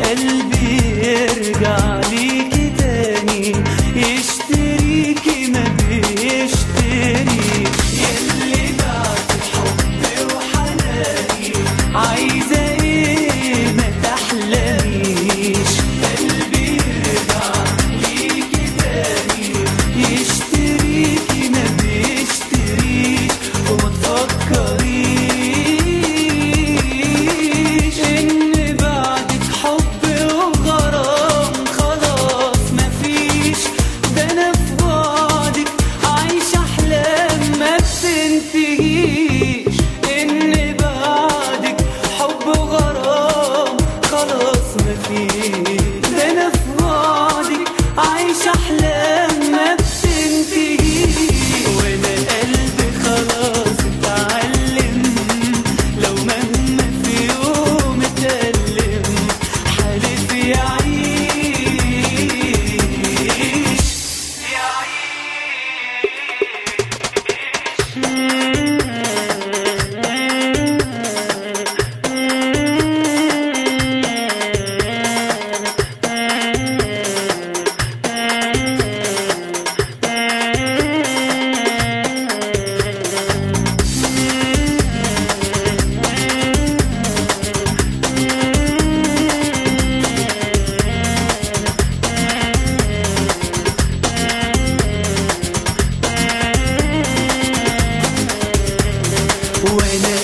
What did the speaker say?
قلبي يرجع ليكي تاني يشتريكي ما بيشتريش يلي بعد حبي وحناني عايزة ايه ما تحلميش قلبي يرجع ليكي تاني يشتريكي ما بيشتريش وما تفكريش ان بعدك حب وغرام خلاص مفيش ده انا في بعدك عايش احلام ما بتنتهيش ان بعدك حب وغرام خلاص مفيش ده انا في بعدك عايش احلام ما بتنتهيش وانا قلبي خلاص اتعلم لو مهما في يوم اتألم حالف يعيش وانا